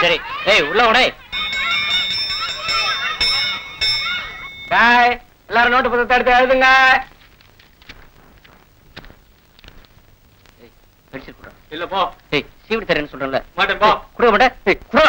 சரி ஏய் உள்ள உடை டாய் எல்லாரும் நோட்டு புத்தகத்தை எடுத்து எழுதுங்க பென்சில் குடுறா இல்ல போ ஏய் சீவிடி தரேன்னு சொல்றேன்ல மாட்டேன் போ கொடுக்க மாட்டேன் ஏய், குடு.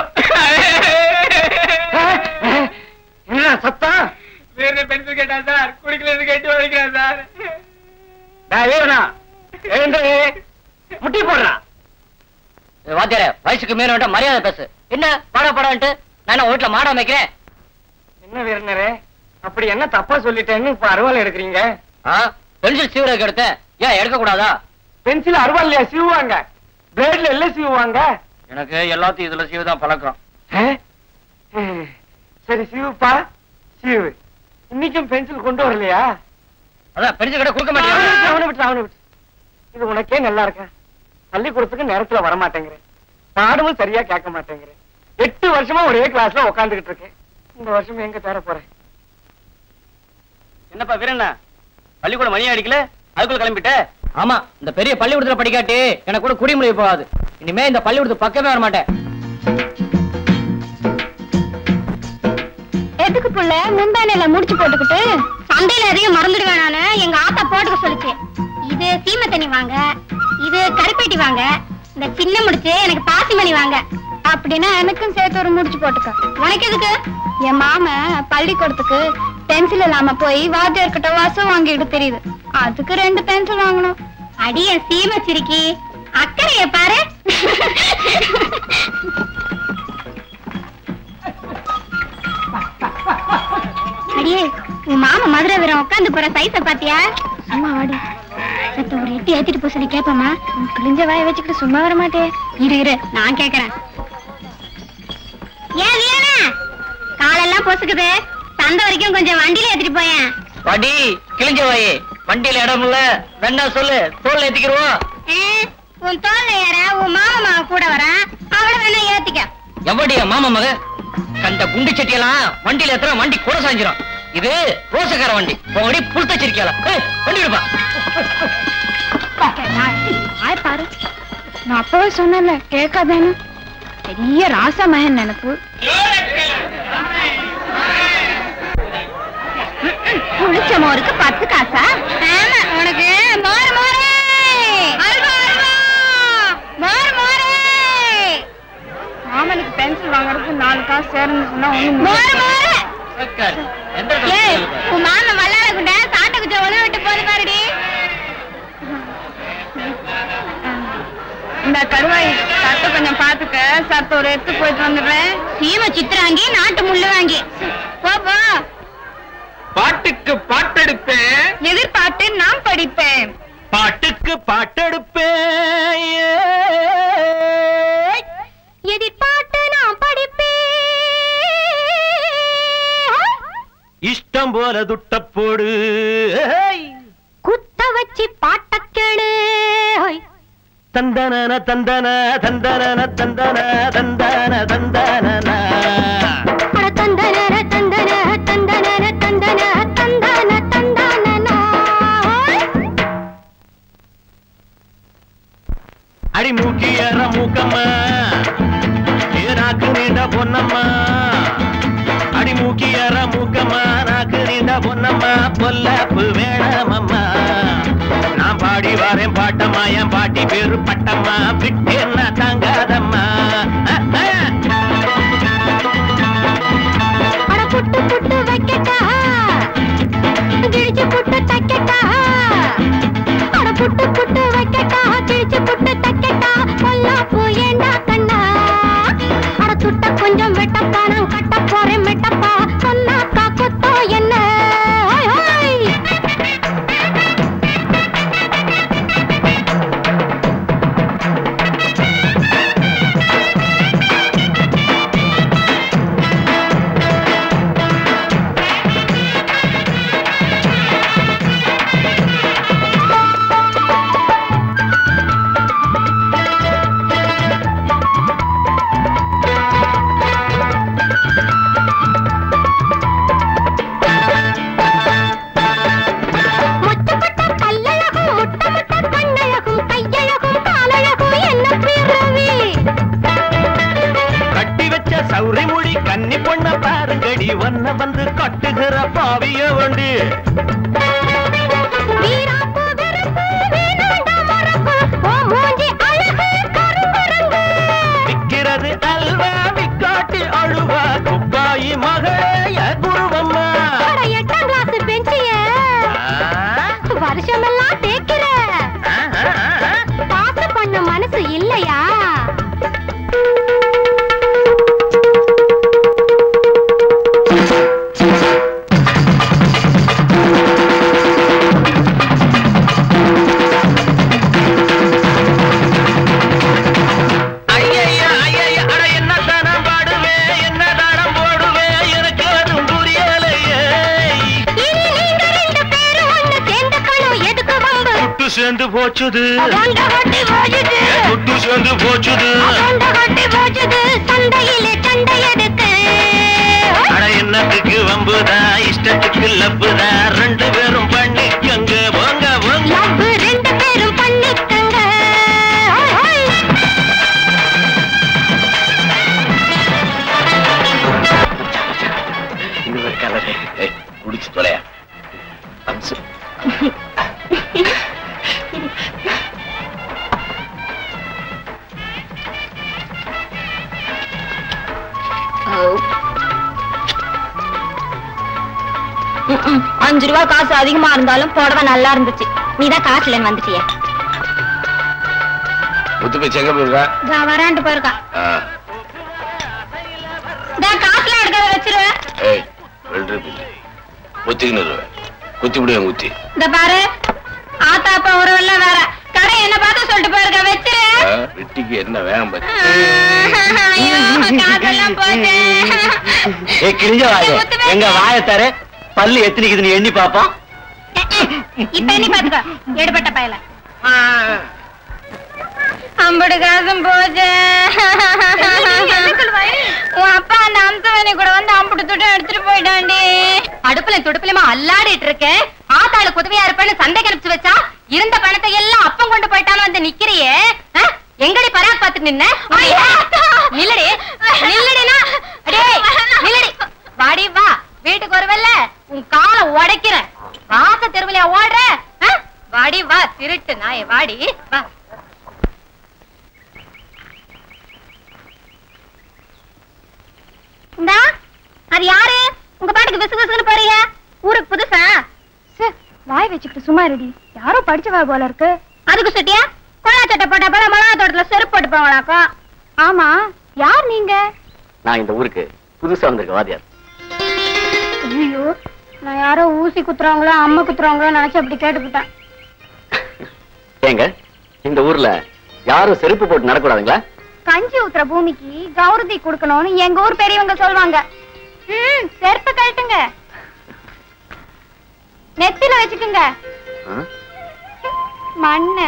என்ன சத்தம் வேற பென்சில் கேட்டா சார் குடிக்கல கேட்டு வலிக்கிறேன் சார் டாய் வீரனா எழுந்து முட்டி போடுறான் ஏய், வாத்தியாரே வயசுக்கு மேல வேண்டாம் மரியாதை பேசு என்ன பாடா பாடான்ட்டு நான் என்ன வீட்டுல மாடா வைக்கிறேன் என்ன வீரனரே அப்படி என்ன தப்பா சொல்லிட்டேன்னு இப்ப அருவாள் எடுக்கிறீங்க ஆ பென்சில் சீவுறதுக்கு எடுத்தேன் ஏன் எடுக்க கூடாதா பென்சில் அருவாள்லையா சீவுவாங்க பிளேட்ல எல்லாம் சீவுவாங்க எனக்கு எல்லாத்தையும் இதுல சீவு தான் பழக்கம் ஆ? ம். சரி சீவுப்பா சீவு இன்னைக்கும் பென்சில் கொண்டு வரலையா அதான் பென்சில் கடை கொடுக்க அவனை விட்டு, மாட்டேன் அவனை விட்டு, அவனை விட்டு. இது உனக்கே நல்லா இருக்கா பள்ளிக்கூடத்துக்கு நேரத்துல வர மாட்டேங்கிறேன் பாடமும் சரியா கேட்க மாட்டேங்கிறேன் எட்டு வருஷமா ஒரே கிளாஸ்ல உட்காந்துக்கிட்டு இருக்கேன் இந்த வருஷம் எங்க தேர போறேன் என்னப்பா வீரண்ணா பள்ளிக்கூடம் மணி அடிக்கல அதுக்குள்ள கிளம்பிட்ட ஆமா இந்த பெரிய பள்ளிக்கூடத்துல படிக்காட்டி எனக்கு கூட குடிமொழி போகாது இனிமே இந்த பள்ளிக்கூடத்து பக்கமே வர மாட்டேன் எதுக்கு புள்ள முந்தானையில முடிச்சு போட்டுக்கிட்டு சந்தையில எதையும் மறந்துடுவேன் நானு எங்க ஆத்தா போட்டுக்க சொல்லுச்சு இது சீமை தண்ணி வாங்க இது கருப்பேட்டி வாங்க இந்த சின்ன முடிச்சு எனக்கு பாசி மணி வாங்க அப்படின்னா எனக்கும் சேர்த்து ஒரு முடிச்சு போட்டுக்க உனக்கு எதுக்கு என் மாமன் பள்ளிக்கூடத்துக்கு பென்சில் இல்லாம போய் வாத்தியார்கிட்ட வாசம் வாங்கிட்டு தெரியுது அதுக்கு ரெண்டு பென்சில் வாங்கணும் அடிய சீமை சிரிக்கி அக்கறைய பாரு அடியே உன் மாமா மதுரை வீரம் உட்காந்து போற சைஸ பாத்தியா சும்மா வாடி சத்த ஒரு எட்டி ஏத்திட்டு போய் சொல்லி கேப்பமா கிழிஞ்ச வாய வச்சுக்கிட்டு சும்மா வர மாட்டே இரு இரு நான் கேக்குறேன் ஏன் வீரனா காலெல்லாம் பொசுக்குது சந்தை வரைக்கும் கொஞ்சம் வண்டியில ஏத்திட்டு போயேன் வடி கிழிஞ்ச வாயி வண்டியில இடம் இல்ல வேணா சொல்லு தோல்ல ஏத்திக்கிருவோம் ஆ, உன் தோல்ல ஏற உன் மாமா மகன் கூட வரேன் அவளை வேணா ஏத்திக்க எவடியா மாமா மக கண்ட குண்டு சட்டியெல்லாம் வண்டியில ஏத்துற வண்டி கூட சாஞ்சிரும் இது ரோசக்கார வண்டி உங்கடி புழுத்தச்சிருக்கியால வண்டி விடுப்பா ஆய் பாரு நான் அப்பவே சொன்னல கேட்காதேன்னு பெரிய ராசா மகன் நினைப்பு புளிச்ச மோருக்கு பத்து காசா ஆமா உனக்கு மோர் மோரே அல்வா அல்வா மோர் மோரே மாமனுக்கு பென்சில் வாங்குறதுக்கு நாலு காசு சேருன்னு சொன்னா ஒண்ணு மோர் மோரே எந்த ஏய் உன் மாமன் வல்லார குண்ட சாட்டை குச்ச உழவு விட்டு போது பாருடி இந்த கருவாய் சட்டை கொஞ்சம் பாத்துக்க சத்த ஒரு எடுத்து போயிட்டு வந்துடுறேன் சீம சித்திராங்கி நாட்டு முள்ளு வாங்கி போ போ பாட்டுக்கு பாட்டெடுப்பேன் எதிர்பார்த்து நான் படிப்பேன் பாட்டுக்கு பாட்டெடுப்பேன் எதிர்பார்த்து நான் படிப்பேன் இஷ்டம் போல துட்ட போடு குத்த வச்சு பாட்ட கேளு தந்தன தந்தன தந்தன தந்தன தந்தன தந்தன அட தந்தன தந்தன தந்தன தந்தன தந்தன தந்தன அடி மூக்கியற மூக்கம்மா ஏனாக்கு நீண்ட பொன்னம்மா அடி மூக்கியற மூக்கம்மா நாக்கு நீண்ட பொன்னம்மா பொல்லப்பு வேணாமம்மா நான் பாடி வரேன் பாட்டம்மா என் பாட்டி பேரு பட்டம்மா விட்டேன்னா தாங்காதம்மா அஹ், அஹ். அட புட்டு புட்டு வைக்கட்டா கிழிச்சு புட்டு தைக்கட்டா அட புட்டு புட்டு வைக்கட்டா கிழிச்சு புட்டு தைக்கட்டா பொல்லாப்பு ஏண்டா கண்ணா அட துட்ட கொஞ்சம் வெட்டப்பா நான் கட்ட போறேன் மெட்டப்பா சொன்னாக்கா கொத்தோ என்ன ஹோய், ஹோய். வந்து கட்டுகிற பாவிய வண்டி வீராப்பு வெறுப்பு வேணாண்டா மறப்பு ஓ மூஞ்சி அழகு கருங்குரங்கு விக்கிறது அல்வா விக்காட்டி அழுவா குப்பாயி மகளே குருவம்மா அட எட்டாம் கிளாஸ் பெஞ்சிய வருஷமெல்லாம் தேய்க்கிற பாச பண்ண மனசு இல்லையா ஐயையா, ஐயையா, அட என்ன தானம் பாடுவேன், என்ன தானம் போடுவேன், எனக்கு அதுவும் புரியலையே. இனி நீங்க ரெண்டு பேரும் ஒண்ணு சேர்ந்துக்கணும் எதுக்கு வம்பு துட்டு சேர்ந்து போச்சுது அதாண்ட கட்டி போச்சுது துட்டு சேர்ந்து போச்சுது அதாண்ட கட்டி போச்சுது சண்டையிலே சண்டை எடுக்கு அட என்னத்துக்கு வம்புதா இஷ்டத்துக்கு லப்புதா ரெண்டு பேரும் பண்ணி எங்க போங்க போங்க லவ் ரெண்டு பேரும் பண்ணிக்கங்க ஓய், ஓய். இன்னொரு கலரு குடிச்சு தொலையா அம்சு ம்ம். அஞ்சு ரூபா காசு அதிகமா இருந்தாலும் புடவை நல்லா இருந்துச்சு நீதான் காசு இல்லைன்னு வந்துட்டியே முத்து போய் எங்க போயிருக்கா நான் வரான்ட்டு போயிருக்கா நான் காசுலாம் எடுக்காத வச்சிருவேன் ஏய் வெள்ளரி பிள்ளை குத்திக்கின்னு குத்தி விடுவேன் குத்தி இந்த பாரு ஆத்தா அப்பா உறவெல்லாம் வேற கடை என்ன பார்த்து சொல்லிட்டு போயிருக்க வச்சிரு வெட்டிக்கு என்ன வேகம் பத்தி ஐயோ, காசெல்லாம் போச்சு ஏ கிழிஞ்ச வாய முத்து எங்க வாயத்தாரு பல்லு எத்தனைக்குதுன்னு எண்ணி பாப்போம் இப்ப என்ன பாத்துக்கோ எடுபட்ட பயல அம்படு காசும் போச்சு உன் அப்பா அந்த அம்சவனி கூட வந்து அம்புட்டு துட்டு எடுத்துட்டு போயிட்டாண்டி அடுப்புல துடுப்புலமா அல்லாடிட்டு இருக்கேன் ஆத்தாளுக்கு உதவியா இருப்பேன்னு சந்தை கணிச்சு வச்சா இருந்த பணத்தை எல்லாம் அப்பம் கொண்டு போயிட்டாலும் வந்து நிக்கிறியே ஆ? எங்கடி பராக் பாத்துட்டு நின்ன நில்லடி நில்லடினா டேய் நில்லடி வாடி வா வீட்டுக்கு வருவல்ல உன் காலை உடைக்கிறேன் வாச தெருவிலையா ஓடுற ஆ? வாடி வா திருட்டு நாயே வாடி வா இந்தா அது யாரு உங்க பாட்டுக்கு விசு விசுன்னு போறீங்க ஊருக்கு புதுசா வாய் வச்சுக்கிட்டு சும்மா ரெடி யாரோ படிச்சவா போல இருக்கு அதுக்கு சுட்டியா கொள்ளா சட்டை போட்டா போல மிளகா தோட்டத்துல செருப்பு போட்டு போவாளாக்கும் ஆமா யார் நீங்க நான் இந்த ஊருக்கு புதுசா வந்திருக்க வாத்தியார் ஐயோ நான் யாரோ ஊசி குத்துறவங்களோ அம்மா குத்துறவங்களோ நினைச்சு அப்படி கேட்டுக்கிட்டேன் ஏங்க இந்த ஊர்ல யாரும் செருப்பு போட்டு நடக்கூடாதுங்களா கஞ்சி ஊத்துற பூமிக்கு கௌரதி கொடுக்கணும்னு எங்க ஊர் பெரியவங்க சொல்லுவாங்க ம் செருப்பு கழட்டுங்க நெத்தில வச்சுக்குங்க ஆ? மண்ணு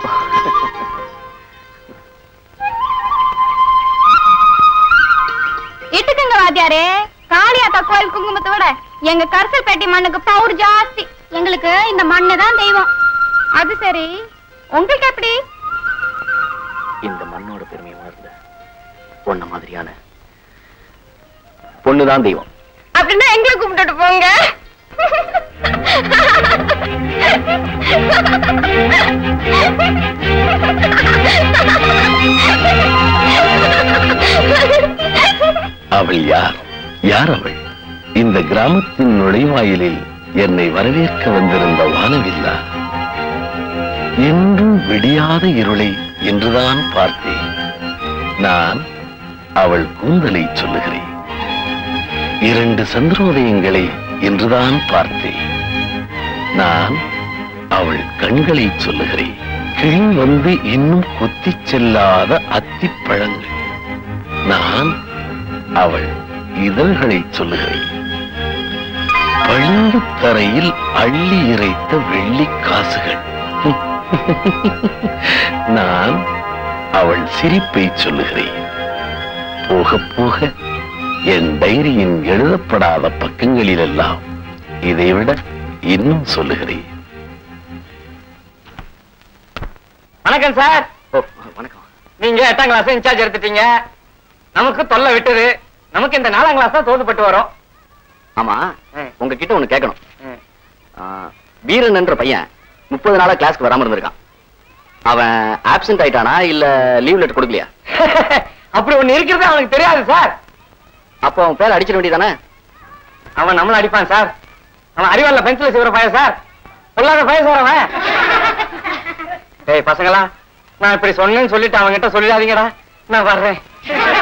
இட்டுக்குங்க வாத்தியாரே காளியாத்தா கோயில் குங்குமத்தை விட எங்க கரிசல் பெட்டி மண்ணுக்கு பவுர் ஜாஸ்தி எங்களுக்கு இந்த மண்ணு தான் தெய்வம் அது சரி உங்களுக்கு எப்படி இந்த மண்ணோட பெருமையை உணர்ந்த பொண்ண மாதிரியான பொண்ணுதான் தெய்வம் அப்படின்னா எங்களை கும்பிட்டுட்டு போங்க அவள் யார் யார் அவள் இந்த கிராமத்தின் நுழைவாயிலில் என்னை வரவேற்க வந்திருந்த வானவில்லா என்றும் விடியாத இருளை என்றுதான் பார்த்தேன் நான் அவள் கூந்தலை சொல்லுகிறேன் இரண்டு சந்திரோதயங்களை என்றுதான் பார்த்தேன் நான் அவள் கண்களை சொல்லுகிறேன் கிளி வந்து இன்னும் கொத்திச் செல்லாத அத்திப்பழங்கள் நான் அவள் இதழ்களை சொல்லுகிறேன் பளிங்கு தரையில் அள்ளி இறைத்த வெள்ளி காசுகள் நான் அவள் சிரிப்பை சொல்லுகிறேன் போக போக என் டைரியின் எழுதப்படாத பக்கங்களிலெல்லாம் இதைவிட இன்னும் சொல்லுகிறேன் வணக்கம் சார் ஓ வணக்கம் நீங்க எட்டாம் கிளாஸ் இன்சார்ஜ் எடுத்துட்டீங்க நமக்கு தொல்லை விட்டது நமக்கு இந்த நாலாம் கிளாஸ் தான் தோதுப்பட்டு வரும் ஆமா ஆ. உங்ககிட்ட ஒண்ணு கேட்கணும் ம். ஆ, வீரன் என்ற பையன் முப்பது நாளா கிளாஸ்க்கு வராம இருந்திருக்கான் அவன் ஆப்சென்ட் ஆயிட்டானா இல்ல லீவ் லெட்டர் கொடுக்கலையா அப்படி ஒண்ணு இருக்கிறது அவனுக்கு தெரியாது சார் அப்போ அவன் பேர் அடிச்சிட வேண்டியதானே அவன் நம்மள அடிப்பான் சார் அவன் அறிவாள பென்சில் செய்வற பையன் சார் சொல்லாத பையன் சார் அவன் டேய் பசங்களா நான் இப்படி சொன்னேன்னு சொல்லிட்டு அவன்கிட்ட சொல்லிடாதீங்கடா நான் வர்றேன்